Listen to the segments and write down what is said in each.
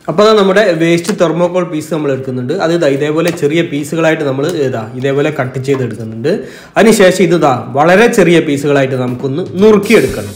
അപ്പോൾ അത് നമ്മുടെ വേസ്റ്റ് തെർമോകോൾ പീസ് നമ്മൾ എടുക്കുന്നുണ്ട് അത് ഇതാ ഇതേപോലെ ചെറിയ പീസുകളായിട്ട് നമ്മൾ ഇതാ ഇതേപോലെ കട്ട് ചെയ്ത് എടുക്കുന്നുണ്ട് അതിനുശേഷം ഇത് ഇതാ വളരെ ചെറിയ പീസുകളായിട്ട് നമുക്കൊന്ന് നുറുക്കിയെടുക്കണം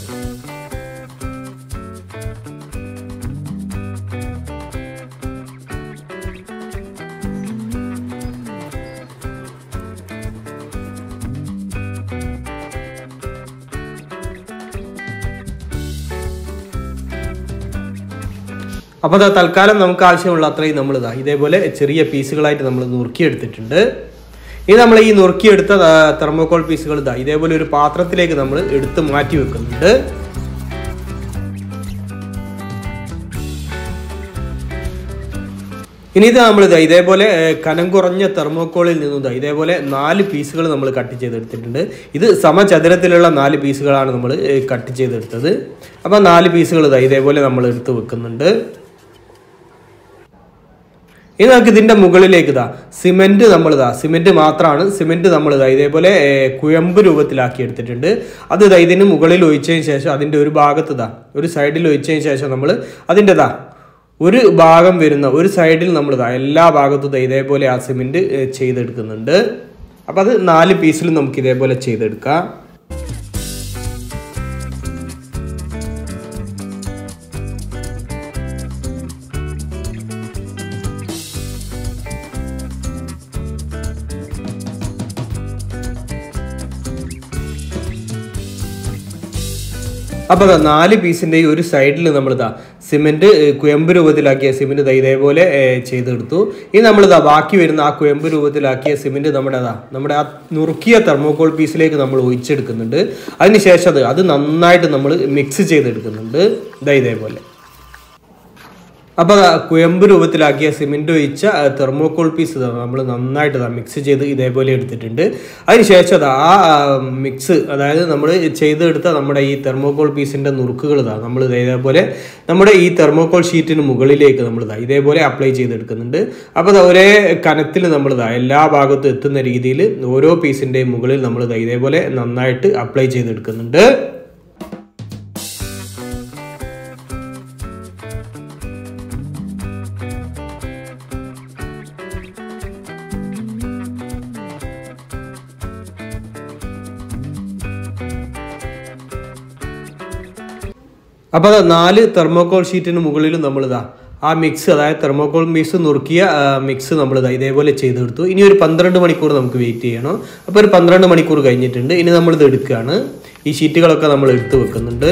അപ്പോൾ അത് തൽക്കാലം നമുക്ക് ആവശ്യമുള്ള അത്രയും നമ്മൾ ഇതാ ഇതേപോലെ ചെറിയ പീസുകളായിട്ട് നമ്മൾ നുറുക്കിയെടുത്തിട്ടുണ്ട് ഇനി നമ്മൾ ഈ നുറുക്കിയെടുത്ത ആ, തെർമോകോൾ പീസുകൾ ഇതാ ഇതേപോലെ ഒരു പാത്രത്തിലേക്ക് നമ്മൾ എടുത്ത് മാറ്റി വെക്കുന്നുണ്ട് ഇനി ഇത് നമ്മൾ ഇതാ ഇതേപോലെ ഏ, കനം കുറഞ്ഞ തെർമോക്കോളിൽ നിന്നും ഇതാ ഇതേപോലെ നാല് പീസുകൾ നമ്മൾ കട്ട് ചെയ്തെടുത്തിട്ടുണ്ട് ഇത് സമചതുരത്തിലുള്ള നാല് പീസുകളാണ് നമ്മൾ ഏ, കട്ട് ചെയ്തെടുത്തത് അപ്പോൾ നാല് പീസുകൾ ഇതാ ഇതേപോലെ നമ്മൾ എടുത്ത് വെക്കുന്നുണ്ട് ഇനി നമുക്ക് ഇതിന്റെ മുകളിലേക്ക് ഇതാ സിമെന്റ് നമ്മൾ ഇതാ സിമെന്റ് മാത്രമാണ് സിമെന്റ് നമ്മൾ ഇതാ ഇതേപോലെ ഏ, കുഴമ്പ് രൂപത്തിലാക്കി എടുത്തിട്ടുണ്ട് അത് ഇതാ ഇതിന് മുകളിൽ ഒഴിച്ചതിന് ശേഷം അതിന്റെ ഒരു ഭാഗത്ത് ഇതാ ഒരു സൈഡിൽ ഒഴിച്ചതിന് ശേഷം നമ്മൾ അതിൻ്റെ ഇതാ ഒരു ഭാഗം വരുന്ന ഒരു സൈഡിൽ നമ്മൾ ഇതാ എല്ലാ ഭാഗത്തും ഇതാ ഇതേപോലെ ആ സിമെന്റ് ഏ, ചെയ്തെടുക്കുന്നുണ്ട് അപ്പം അത് നാല് പീസിലും നമുക്ക് ഇതേപോലെ ചെയ്തെടുക്കാം അപ്പോൾ അതാ നാല് പീസിൻ്റെ ഈ ഒരു സൈഡിൽ നമ്മളിതാ സിമെൻറ്റ് കുയമ്പ് രൂപത്തിലാക്കിയ സിമെൻറ്റ് ഇതാ ഇതേപോലെ ഏ, ചെയ്തെടുത്തു ഇനി നമ്മളിതാ ബാക്കി വരുന്ന ആ കുയമ്പ് രൂപത്തിലാക്കിയ സിമെൻറ്റ് നമ്മുടെ അതാ നമ്മുടെ ആ നുറുക്കിയ തെർമോകോൾ പീസിലേക്ക് നമ്മൾ ഒഴിച്ചെടുക്കുന്നുണ്ട് അതിനുശേഷം അത് അത് നന്നായിട്ട് നമ്മൾ മിക്സ് ചെയ്തെടുക്കുന്നുണ്ട് ഇതാ ഇതേപോലെ അപ്പോൾ അത് കുയമ്പ് രൂപത്തിലാക്കിയ സിമെന്റ് ഒഴിച്ച തെർമോകോൾ പീസ് നമ്മൾ നന്നായിട്ട് ദാ മിക്സ് ചെയ്ത് ഇതേപോലെ എടുത്തിട്ടുണ്ട് അതിനുശേഷം അത് ആ മിക്സ് അതായത് നമ്മൾ ചെയ്തെടുത്ത നമ്മുടെ ഈ തെർമോകോൾ പീസിന്റെ നുറുക്കുകൾ ഇതാ നമ്മൾ ഇതേപോലെ നമ്മുടെ ഈ തെർമോകോൾ ഷീറ്റിന് മുകളിലേക്ക് നമ്മൾ ഇതാ ഇതേപോലെ അപ്ലൈ ചെയ്തെടുക്കുന്നുണ്ട് അപ്പോൾ ദാ ഒരേ കനത്തിൽ നമ്മൾ ഇതാ എല്ലാ ഭാഗത്തും എത്തുന്ന രീതിയിൽ ഓരോ പീസിന്റെയും മുകളിൽ നമ്മൾ ഇതാ ഇതേപോലെ നന്നായിട്ട് അപ്ലൈ ചെയ്തെടുക്കുന്നുണ്ട് അപ്പോൾ അത് നാല് തെർമോകോൾ ഷീറ്റിന് മുകളിലും നമ്മളിതാ ആ മിക്സ് അതായത് തെർമോകോൾ മിക്സ് നുറുക്കിയ ആ, മിക്സ് നമ്മളിതാ ഇതേപോലെ ചെയ്തെടുത്തു ഇനി ഒരു പന്ത്രണ്ട് മണിക്കൂർ നമുക്ക് വെയിറ്റ് ചെയ്യണം അപ്പോൾ ഒരു പന്ത്രണ്ട് മണിക്കൂർ കഴിഞ്ഞിട്ടുണ്ട് ഇനി നമ്മളിത് എടുക്കുകയാണ് ഈ ഷീറ്റുകളൊക്കെ നമ്മൾ എടുത്ത് വെക്കുന്നുണ്ട്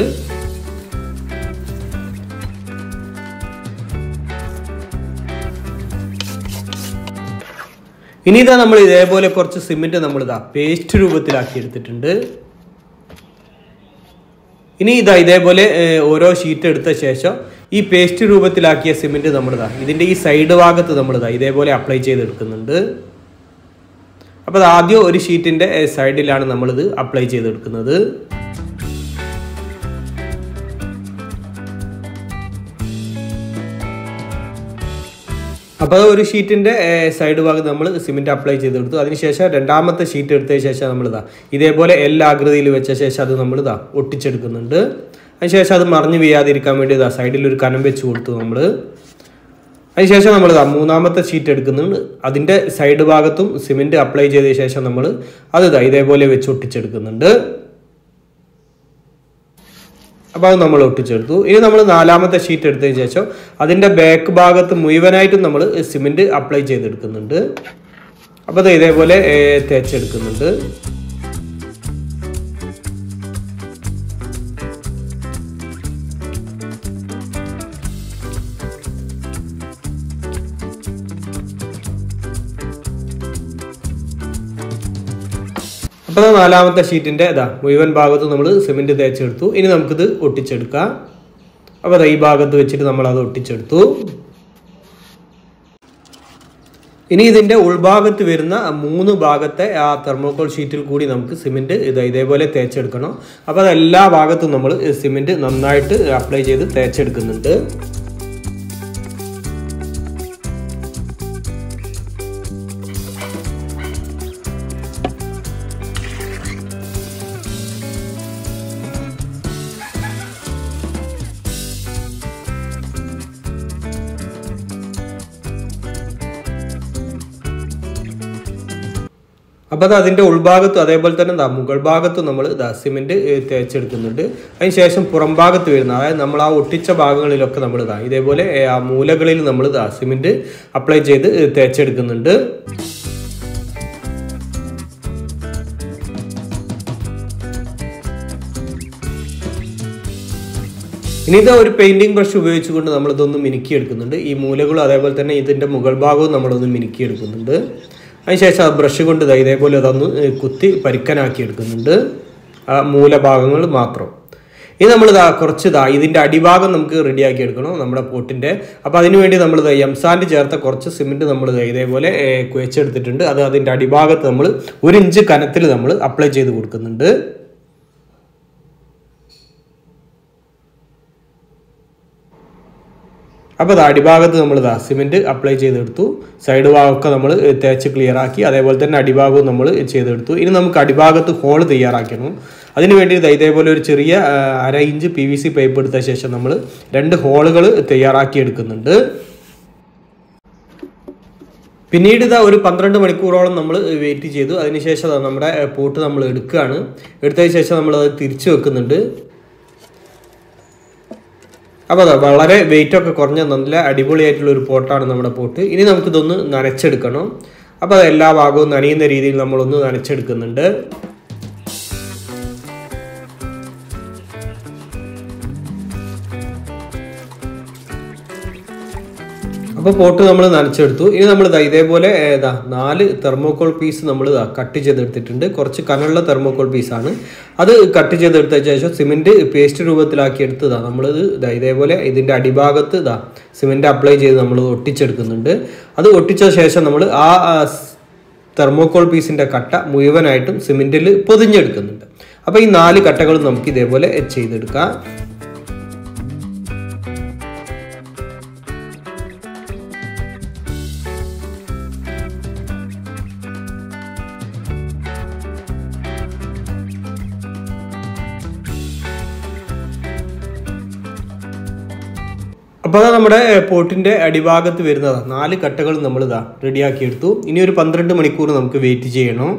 ഇനി ഇതാ നമ്മൾ ഇതേപോലെ കുറച്ച് സിമെന്റ് നമ്മളിതാ പേസ്റ്റ് രൂപത്തിലാക്കി എടുത്തിട്ടുണ്ട് ഇനി ഇതാ ഇതേപോലെ ഏഹ്, ഓരോ ഷീറ്റ് എടുത്ത ശേഷം ഈ പേസ്റ്റ് രൂപത്തിലാക്കിയ സിമെന്റ് നമ്മളിതാ ഇതിന്റെ ഈ സൈഡ് ഭാഗത്ത് നമ്മളിതാ ഇതേപോലെ അപ്ലൈ ചെയ്തെടുക്കുന്നുണ്ട് അപ്പോൾ അത് ആദ്യം ഒരു ഷീറ്റിന്റെ ഏഹ്, സൈഡിലാണ് നമ്മളിത് അപ്ലൈ ചെയ്തെടുക്കുന്നത് അപ്പോൾ അത് ഒരു ഷീറ്റിന്റെ ഏഹ്, സൈഡ് ഭാഗത്ത് നമ്മൾ സിമെന്റ് അപ്ലൈ ചെയ്തെടുത്തു അതിനുശേഷം രണ്ടാമത്തെ ഷീറ്റ് എടുത്തതിന് ശേഷം നമ്മളിതാ ഇതേപോലെ എല്ലാ ആകൃതിയിൽ വെച്ച ശേഷം അത് നമ്മളിതാ ഒട്ടിച്ചെടുക്കുന്നുണ്ട് അതിനുശേഷം അത് മറിഞ്ഞു വീഴാതിരിക്കാൻ വേണ്ടി ഇതാ സൈഡിൽ ഒരു കനം വെച്ച് കൊടുത്തു നമ്മൾ അതിനുശേഷം നമ്മൾ ഇതാ മൂന്നാമത്തെ ഷീറ്റ് എടുക്കുന്നുണ്ട് അതിൻ്റെ സൈഡ് ഭാഗത്തും സിമെന്റ് അപ്ലൈ ചെയ്ത ശേഷം നമ്മൾ അത് ഇതാ ഇതേപോലെ വെച്ച് ഒട്ടിച്ചെടുക്കുന്നുണ്ട് അപ്പോൾ അത് നമ്മൾ ഒട്ടിച്ചെടുത്തു ഇനി നമ്മൾ നാലാമത്തെ ഷീറ്റ് എടുത്തതിന് ശേഷം അതിൻ്റെ ബാക്ക് ഭാഗത്ത് മുഴുവനായിട്ടും നമ്മൾ സിമെന്റ് അപ്ലൈ ചെയ്തെടുക്കുന്നുണ്ട് അപ്പോൾ അത് ഇതേപോലെ ഏ, തേച്ചെടുക്കുന്നുണ്ട് അപ്പോൾ അത് നാലാമത്തെ ഷീറ്റിൻ്റെ ഇതാ മുഴുവൻ ഭാഗത്ത് നമ്മൾ സിമെന്റ് തേച്ചെടുത്തു ഇനി നമുക്കിത് ഒട്ടിച്ചെടുക്കാം അപ്പോൾ ദാ ഈ ഭാഗത്ത് വെച്ചിട്ട് നമ്മൾ അത് ഒട്ടിച്ചെടുത്തു ഇനി ഇതിന്റെ ഉൾഭാഗത്ത് വരുന്ന മൂന്ന് ഭാഗത്തെ ആ തെർമോകോൾ ഷീറ്റിൽ കൂടി നമുക്ക് സിമെന്റ് ഇത് ഇതേപോലെ തേച്ചെടുക്കണം അപ്പോൾ അത് എല്ലാ ഭാഗത്തും നമ്മൾ സിമെന്റ് നന്നായിട്ട് അപ്ലൈ ചെയ്ത് തേച്ചെടുക്കുന്നുണ്ട് അപ്പോൾ അത് അതിൻ്റെ ഉൾഭാഗത്തും അതേപോലെ തന്നെ ദാ മുകൾ ഭാഗത്തും നമ്മൾ ദാ സിമെൻറ്റ് തേച്ചെടുക്കുന്നുണ്ട് അതിന് ശേഷം പുറം ഭാഗത്ത് വരുന്ന അതായത് നമ്മൾ ആ ഒട്ടിച്ച ഭാഗങ്ങളിലൊക്കെ നമ്മൾ ദാ ഇതേപോലെ ഏ, ആ മൂലകളിൽ നമ്മൾ ദാ സിമെൻറ്റ് അപ്ലൈ ചെയ്ത് ഏ, തേച്ചെടുക്കുന്നുണ്ട് ഇനി ഇത് ഒരു പെയിന്റിംഗ് ബ്രഷ് ഉപയോഗിച്ചുകൊണ്ട് നമ്മൾ ഇതൊന്ന് മിനുക്കി എടുക്കുന്നുണ്ട് ഈ മൂലകളും അതേപോലെ തന്നെ ഇതിന്റെ മുകൾ ഭാഗവും നമ്മളൊന്ന് മിനുക്കി എടുക്കുന്നുണ്ട് അതിനുശേഷം ആ ബ്രഷ് കൊണ്ട് ദാ ഇതേപോലെ അതൊന്ന് കുത്തി പരിക്കനാക്കി എടുക്കുന്നുണ്ട് ആ മൂലഭാഗങ്ങൾ മാത്രം ഇനി നമ്മൾ ഇതാ കുറച്ച് ഇതാ ഇതിന്റെ അടിഭാഗം നമുക്ക് റെഡിയാക്കി എടുക്കണം നമ്മുടെ പോട്ടിന്റെ അപ്പോൾ അതിനു വേണ്ടി നമ്മൾ എംസാൻഡ് ചേർത്ത കുറച്ച് സിമെന്റ് നമ്മൾ ഇതേപോലെ ഏ, കുഴച്ചെടുത്തിട്ടുണ്ട് അത് അതിന്റെ അടിഭാഗത്ത് നമ്മൾ ഒരു ഇഞ്ച് കനത്തിൽ നമ്മൾ അപ്ലൈ ചെയ്ത് കൊടുക്കുന്നുണ്ട് അപ്പോൾ അത് അടിഭാഗത്ത് നമ്മൾ ഇതാ സിമെൻറ്റ് അപ്ലൈ ചെയ്തെടുത്തു സൈഡ് ഭാഗമൊക്കെ നമ്മൾ തേച്ച് ക്ലിയർ ആക്കി അതേപോലെ തന്നെ അടിഭാഗവും നമ്മൾ ചെയ്തെടുത്തു ഇനി നമുക്ക് അടിഭാഗത്ത് ഹോൾ തയ്യാറാക്കണം അതിന് വേണ്ടി ദാ ഇതേപോലെ ഒരു ചെറിയ ആ, അര inch P V C pipe എടുത്ത ശേഷം നമ്മൾ രണ്ട് ഹോളുകൾ തയ്യാറാക്കി എടുക്കുന്നുണ്ട് പിന്നീട് ഇതാ ഒരു പന്ത്രണ്ട് മണിക്കൂറോളം നമ്മൾ വെയിറ്റ് ചെയ്തു അതിനുശേഷം ദാ നമ്മുടെ ഏ, പോട്ട് നമ്മൾ എടുക്കുകയാണ് എടുത്തതിന് ശേഷം നമ്മൾ അത് തിരിച്ചു വെക്കുന്നുണ്ട് അപ്പോൾ അതാ വളരെ വെയിറ്റ് ഒക്കെ കുറഞ്ഞ നല്ല അടിപൊളിയായിട്ടുള്ള ഒരു പോട്ടാണ് നമ്മുടെ പോട്ട് ഇനി നമുക്കിതൊന്ന് നനച്ചെടുക്കണം അപ്പോൾ അത് എല്ലാ ഭാഗവും നനയുന്ന രീതിയിൽ നമ്മളൊന്ന് നനച്ചെടുക്കുന്നുണ്ട് അപ്പോൾ പോട്ട് നമ്മൾ നനച്ചെടുത്തു ഇനി നമ്മൾ ഇതാ ഇതേപോലെ ഏ, ഇതാ നാല് തെർമോക്കോൾ പീസ് നമ്മൾ ഇതാ കട്ട് ചെയ്തെടുത്തിട്ടുണ്ട് കുറച്ച് കനമുള്ള തെർമോക്കോൾ പീസാണ് അത് കട്ട് ചെയ്തെടുത്ത ശേഷം സിമെൻറ്റ് പേസ്റ്റ് രൂപത്തിലാക്കി എടുത്തതാ നമ്മളിത് ഇതാ ഇതേപോലെ ഇതിൻ്റെ അടിഭാഗത്ത് ഇതാ സിമെൻറ്റ് അപ്ലൈ ചെയ്ത് നമ്മൾ ഒട്ടിച്ചെടുക്കുന്നുണ്ട് അത് ഒട്ടിച്ച ശേഷം നമ്മൾ ആ ആ, സ് തെർമോക്കോൾ പീസിൻ്റെ കട്ട മുഴുവനായിട്ടും സിമെൻറ്റിൽ പൊതിഞ്ഞെടുക്കുന്നുണ്ട് അപ്പോൾ ഈ നാല് കട്ടകളും നമുക്ക് ഇതേപോലെ ചെയ്തെടുക്കാം അപ്പോൾ നമ്മുടെ പോട്ടിൻ്റെ അടിഭാഗത്ത് വരുന്നതാണ് നാല് കട്ടകൾ നമ്മൾ ഇതാ റെഡിയാക്കി എടുത്തു ഇനി ഒരു പന്ത്രണ്ട് മണിക്കൂർ നമുക്ക് വെയിറ്റ് ചെയ്യണം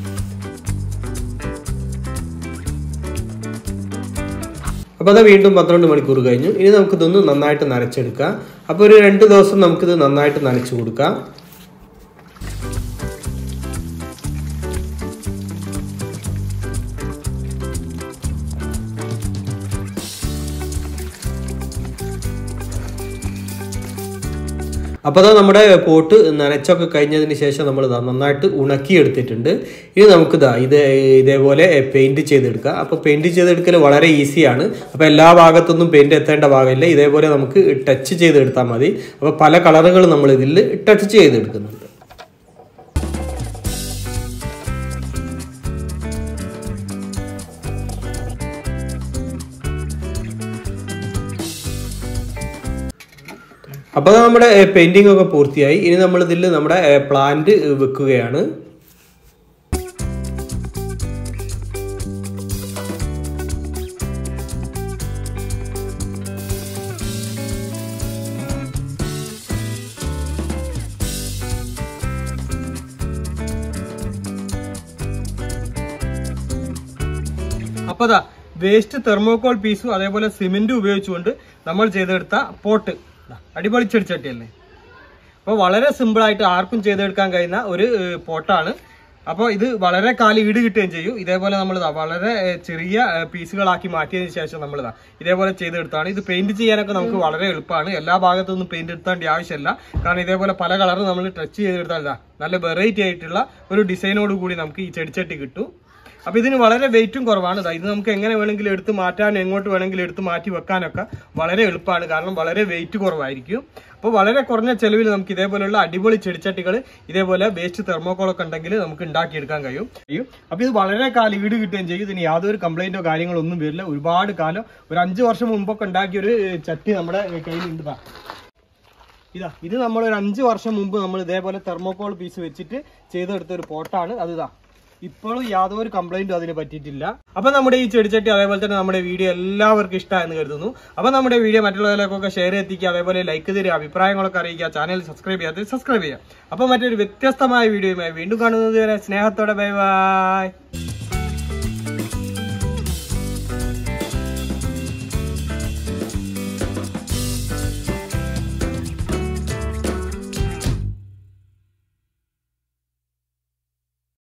അപ്പോൾ അത് വീണ്ടും പന്ത്രണ്ട് മണിക്കൂർ കഴിഞ്ഞു ഇനി നമുക്കിതൊന്ന് നന്നായിട്ട് നനച്ചെടുക്കാം അപ്പോൾ ഒരു രണ്ട് ദിവസം നമുക്കിത് നന്നായിട്ട് നനച്ചു കൊടുക്കാം അപ്പോൾ അത് നമ്മുടെ പോട്ട് നനച്ചൊക്കെ കഴിഞ്ഞതിന് ശേഷം നമ്മൾ ഇതാ നന്നായിട്ട് ഉണക്കിയെടുത്തിട്ടുണ്ട് ഇനി നമുക്ക് ഇതാ ഇത് ഇതേപോലെ പെയിന്റ് ചെയ്തെടുക്കുക അപ്പോൾ പെയിന്റ് ചെയ്തെടുക്കൽ വളരെ ഈസിയാണ് അപ്പോൾ എല്ലാ ഭാഗത്തൊന്നും പെയിന്റ് എത്തേണ്ട ഭാഗമില്ല ഇതേപോലെ നമുക്ക് ടച്ച് ചെയ്തെടുത്താൽ മതി അപ്പോൾ പല കളറുകൾ നമ്മൾ ഇതിൽ ടച്ച് ചെയ്തെടുക്കുന്നുണ്ട് അപ്പോൾ നമ്മുടെ പെയിന്റിംഗ് ഒക്കെ പൂർത്തിയായി ഇനി നമ്മൾ ഇതിൽ നമ്മുടെ പ്ലാന്റ് വെക്കുകയാണ് അപ്പൊ അതാ വേസ്റ്റ് തെർമോകോൾ പീസും അതേപോലെ സിമെന്റും ഉപയോഗിച്ചുകൊണ്ട് നമ്മൾ ചെയ്തെടുത്ത പോട്ട് ദാ, അടിപൊളി ചെടിച്ചട്ടിയല്ലേ അപ്പോൾ വളരെ സിമ്പിൾ ആയിട്ട് ആർക്കും ചെയ്തെടുക്കാൻ കഴിയുന്ന ഒരു ഏഹ്, പോട്ടാണ് അപ്പോൾ ഇത് വളരെ കാലം ഈട് കിട്ടുകയും ചെയ്യും ഇതേപോലെ നമ്മൾ വളരെ ഏഹ്, ചെറിയ ഏഹ്, പീസുകളാക്കി മാറ്റിയതിന് ശേഷം നമ്മൾ ഇതേപോലെ ചെയ്തെടുത്താണ് ഇത് പെയിന്റ് ചെയ്യാനൊക്കെ നമുക്ക് വളരെ എളുപ്പമാണ് എല്ലാ ഭാഗത്തൊന്നും പെയിന്റ് എടുത്തേണ്ട ആവശ്യമില്ല കാരണം ഇതേപോലെ പല കളർ നമ്മൾ ടച്ച് ചെയ്തെടുത്താൽ ഇതാ നല്ല വെറൈറ്റി ആയിട്ടുള്ള ഒരു ഡിസൈനോട് കൂടി നമുക്ക് ഈ ചെടിച്ചട്ടി കിട്ടും അപ്പൊ ഇതിന് വളരെ വെയിറ്റും കുറവാണ് ദാ ഇത് നമുക്ക് എങ്ങനെ വേണമെങ്കിലും എടുത്ത് മാറ്റാൻ എങ്ങോട്ട് വേണമെങ്കിലും എടുത്ത് മാറ്റി വെക്കാനൊക്കെ വളരെ എളുപ്പമാണ് കാരണം വളരെ വെയിറ്റ് കുറവായിരിക്കും അപ്പോൾ വളരെ കുറഞ്ഞ ചെലവിൽ നമുക്ക് ഇതേപോലെയുള്ള അടിപൊളി ചെടിച്ചട്ടികൾ ഇതേപോലെ വേസ്റ്റ് തെർമോക്കോളൊക്കെ ഉണ്ടെങ്കിൽ നമുക്ക് ഉണ്ടാക്കിയെടുക്കാൻ കഴിയും കഴിയും അപ്പോൾ ഇത് വളരെ കാലം ഈട് കിട്ടുകയും ചെയ്യും ഇതിന് യാതൊരു കംപ്ലൈന്റോ കാര്യങ്ങളോ ഒന്നും വരില്ല ഒരുപാട് കാലം ഒരു അഞ്ച് വർഷം മുമ്പൊക്കെ ഉണ്ടാക്കിയ ഒരു ചട്ടി നമ്മുടെ കയ്യിലുണ്ട് ദാ. ഇതാ ഇത് നമ്മൾ ഒരു അഞ്ച് വർഷം മുമ്പ് നമ്മൾ ഇതേപോലെ തെർമോക്കോൾ പീസ് വെച്ചിട്ട് ചെയ്തെടുത്ത ഒരു പോട്ടാണ് അത് ഇതാ ഇപ്പോഴും യാതൊരു കംപ്ലൈന്റും അതിന് പറ്റിയിട്ടില്ല അപ്പൊ നമ്മുടെ ഈ ചെടിച്ചട്ടി അതേപോലെ തന്നെ നമ്മുടെ വീഡിയോ എല്ലാവർക്കും ഇഷ്ടമായെന്ന് കരുതുന്നു അപ്പൊ നമ്മുടെ വീഡിയോ മറ്റുള്ളവരിലേക്കൊക്കെ ഷെയർ എത്തിക്കുക അതേപോലെ ലൈക്ക് തരിക അഭിപ്രായങ്ങളൊക്കെ അറിയിക്കുക ചാനൽ സബ്സ്ക്രൈബ് ചെയ്യാത്ത സബ്സ്ക്രൈബ് ചെയ്യുക അപ്പൊ മറ്റൊരു വ്യത്യസ്തമായ വീഡിയോയുമായി വീണ്ടും കാണുന്നത് വരെ സ്നേഹത്തോടെ ബൈ ബൈ